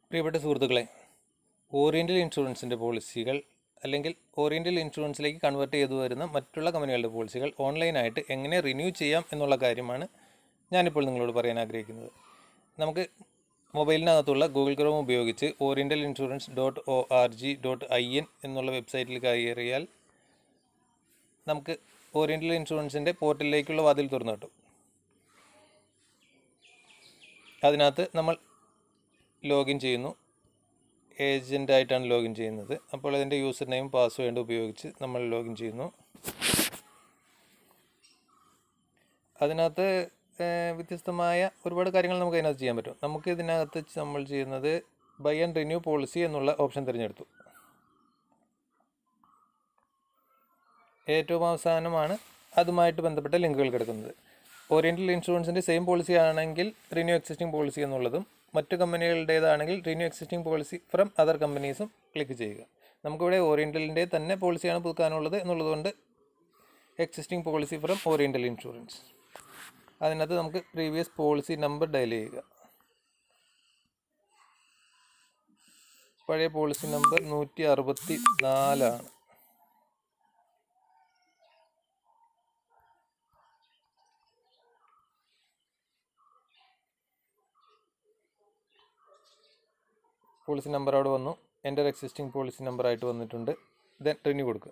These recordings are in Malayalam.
പ്രിയപ്പെട്ട സുഹൃത്തുക്കളെ ഓറിയൻ്റൽ ഇൻഷുറൻസിൻ്റെ പോളിസികൾ അല്ലെങ്കിൽ ഓറിയൻ്റൽ ഇൻഷുറൻസിലേക്ക് കൺവേർട്ട് ചെയ്തു വരുന്ന മറ്റുള്ള കമ്പനികളുടെ പോളിസികൾ ഓൺലൈനായിട്ട് എങ്ങനെ റിന്യൂ ചെയ്യാം എന്നുള്ള കാര്യമാണ് ഞാനിപ്പോൾ നിങ്ങളോട് പറയാൻ ആഗ്രഹിക്കുന്നത് നമുക്ക് മൊബൈലിനകത്തുള്ള ഗൂഗിൾ ക്രോം ഉപയോഗിച്ച് oriental insurance dot O R G dot I N എന്നുള്ള വെബ്സൈറ്റിൽ കയറിയാൽ നമുക്ക് ഓറിയൻ്റൽ ഇൻഷുറൻസിൻ്റെ പോർട്ടലിലേക്കുള്ള വാതിൽ തുറന്നു കിട്ടും അതിനകത്ത് നമ്മൾ ലോഗിൻ ചെയ്യുന്നു ഏജൻ്റായിട്ടാണ് ലോഗിൻ ചെയ്യുന്നത് അപ്പോൾ അതിൻ്റെ യൂസർ നെയിം പാസ്വേഡ് ഉപയോഗിച്ച് നമ്മൾ ലോഗിൻ ചെയ്യുന്നു അതിനകത്ത് ഏഹ്, വ്യത്യസ്തമായ ഒരുപാട് കാര്യങ്ങൾ നമുക്ക് അതിനകത്ത് ചെയ്യാൻ പറ്റും നമുക്ക് ഇതിനകത്ത് നമ്മൾ ചെയ്യുന്നത് ബൈ ആൻഡ് റിന്യൂ പോളിസി എന്നുള്ള ഓപ്ഷൻ തിരഞ്ഞെടുത്തു ഏറ്റവും അവസാനമാണ് അതുമായിട്ട് ബന്ധപ്പെട്ട ലിങ്കുകൾ കിടക്കുന്നത് ഓറിയൻ്റൽ ഇൻഷുറൻസിൻ്റെ സെയിം പോളിസി ആണെങ്കിൽ റിന്യൂ എക്സിസ്റ്റിംഗ് പോളിസി എന്നുള്ളതും മറ്റു കമ്പനികളുടേതാണെങ്കിൽ renew existing policy from other കമ്പനീസും ക്ലിക്ക് ചെയ്യുക നമുക്കിവിടെ ഓറിയൻ്റലിൻ്റെ തന്നെ പോളിസിയാണ് പുതുക്കാനുള്ളത് എന്നുള്ളതുകൊണ്ട് existing policy from oriental insurance അതിനകത്ത് നമുക്ക് പ്രീവിയസ് പോളിസി നമ്പർ ഡയൽ ചെയ്യുക പഴയ പോളിസി നമ്പർ നൂറ്റി അറുപത്തി നാലാണ് പോളിസി നമ്പർ അവിടെ വന്നു എൻ്റെ എക്സിസ്റ്റിംഗ് പോളിസി നമ്പർ ആയിട്ട് വന്നിട്ടുണ്ട് ദെൻ റിന്യൂ കൊടുക്കുക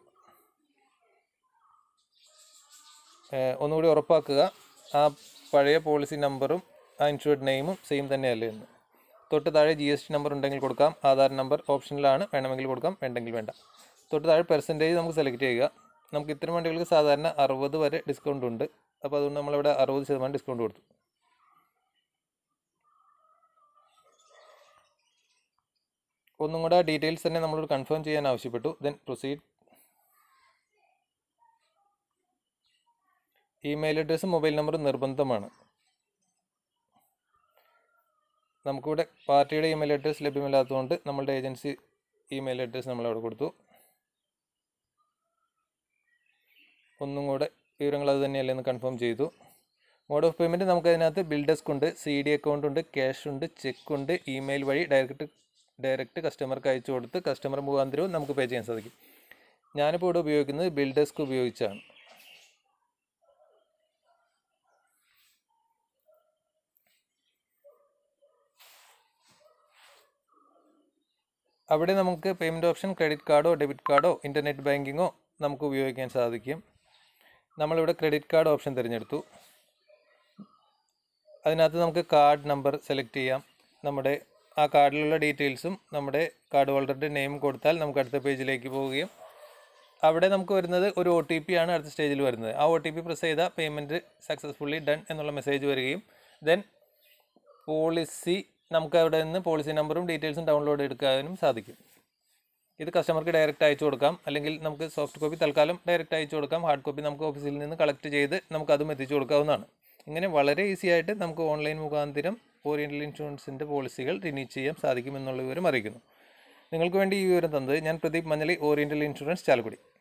ഏഹ് ഒന്നുകൂടി ഉറപ്പാക്കുക ആ പഴയ പോളിസി നമ്പറും ആ ഇൻഷുർഡ് നെയിമും സെയിം തന്നെയല്ലേ എന്ന് തൊട്ട് താഴെ ജി എസ് ടി നമ്പർ ഉണ്ടെങ്കിൽ കൊടുക്കാം ആധാർ നമ്പർ ഓപ്ഷനിലാണ് വേണമെങ്കിൽ കൊടുക്കാം വേണ്ടെങ്കിൽ വേണ്ട തൊട്ട് താഴെ പെർസെൻറ്റേജ് നമുക്ക് സെലക്ട് ചെയ്യുക നമുക്ക് ഇത്തരം വണ്ടികൾക്ക് സാധാരണ അറുപത് വരെ ഡിസ്കൗണ്ട് ഉണ്ട് അപ്പോൾ അതുകൊണ്ട് നമ്മളിവിടെ അറുപത് ശതമാനം ഡിസ്കൗണ്ട് കൊടുത്തു ഒന്നും കൂടെ ഡീറ്റെയിൽസ് തന്നെ നമ്മളോട് കൺഫേം ചെയ്യാൻ ആവശ്യപ്പെട്ടു ദെൻ പ്രൊസീഡ് ഇമെയിൽ അഡ്രസ്സും മൊബൈൽ നമ്പറും നിർബന്ധമാണ് നമുക്കിവിടെ പാർട്ടിയുടെ ഇമെയിൽ അഡ്രസ്സ് ലഭ്യമല്ലാത്തതുകൊണ്ട് നമ്മളുടെ ഏജൻസി ഇമെയിൽ അഡ്രസ്സ് നമ്മൾ അവിടെ കൊടുത്തു ഒന്നും കൂടെ വിവരങ്ങൾ അത് തന്നെയല്ലേ എന്ന് കൺഫേം ചെയ്തു മോഡ് ഓഫ് പേയ്മെൻറ്റ് നമുക്ക് അതിനകത്ത് ബിൽ ഡെസ്ക് ഉണ്ട് സി ഡി അക്കൗണ്ട് ഉണ്ട് ക്യാഷ് ഉണ്ട് ചെക്ക് ഉണ്ട് ഇമെയിൽ വഴി ഡയറക്റ്റ് ഡയറക്റ്റ് കസ്റ്റമർക്ക് അയച്ചു കൊടുത്ത് കസ്റ്റമർ മുഖാന്തരവും നമുക്ക് പേ ചെയ്യാൻ സാധിക്കും ഞാനിപ്പോൾ ഇവിടെ ഉപയോഗിക്കുന്നത് ബിൽ ഡെസ്ക് ഉപയോഗിച്ചാണ് അവിടെ നമുക്ക് പേയ്മെൻറ്റ് ഓപ്ഷൻ ക്രെഡിറ്റ് കാർഡോ ഡെബിറ്റ് കാർഡോ ഇൻ്റർനെറ്റ് ബാങ്കിങ്ങോ നമുക്ക് ഉപയോഗിക്കാൻ സാധിക്കും നമ്മളിവിടെ ക്രെഡിറ്റ് കാർഡ് ഓപ്ഷൻ തിരഞ്ഞെടുത്തു അതിനകത്ത് നമുക്ക് കാർഡ് നമ്പർ സെലക്ട് ചെയ്യാം നമ്മുടെ ആ കാർഡിലുള്ള ഡീറ്റെയിൽസും നമ്മുടെ കാർഡ് ഹോൾഡറുടെ നെയിം കൊടുത്താൽ നമുക്ക് അടുത്ത പേജിലേക്ക് പോവുകയും അവിടെ നമുക്ക് വരുന്നത് ഒരു ഒ ടി പി ആണ് അടുത്ത സ്റ്റേജിൽ വരുന്നത് ആ ഒ ടി പി പ്രസ് ചെയ്താൽ പേയ്മെൻറ്റ് സക്സസ്ഫുള്ളി ഡൺ എന്നുള്ള മെസ്സേജ് വരികയും ദെൻ പോളിസി നമുക്ക് അവിടെ നിന്ന് പോളിസി നമ്പറും ഡീറ്റെയിൽസും ഡൗൺലോഡ് എടുക്കാനും സാധിക്കും ഇത് കസ്റ്റമർക്ക് ഡയറക്റ്റ് അയച്ചു കൊടുക്കാം അല്ലെങ്കിൽ നമുക്ക് സോഫ്റ്റ് കോപ്പി തൽക്കാലം ഡയറക്റ്റ് അയച്ചു കൊടുക്കാം ഹാർഡ് കോപ്പി നമുക്ക് ഓഫീസിൽ നിന്ന് കളക്ട് ചെയ്ത് നമുക്ക് അതും എത്തിച്ചു കൊടുക്കാവുന്നതാണ് ഇങ്ങനെ വളരെ ഈസി ആയിട്ട് നമുക്ക് ഓൺലൈൻ മുഖാന്തരം ഓറിയൻ്റൽ ഇൻഷുറൻസിൻ്റെ പോളിസികൾ റിന്യൂ ചെയ്യാൻ സാധിക്കുമെന്നുള്ള വിവരം അറിയിക്കുന്നു നിങ്ങൾക്ക് വേണ്ടി ഈ വിവരം തന്നത് ഞാൻ പ്രദീപ് മഞ്ഞളി ഓറിയൻ്റൽ ഇൻഷുറൻസ് ചാലക്കുടി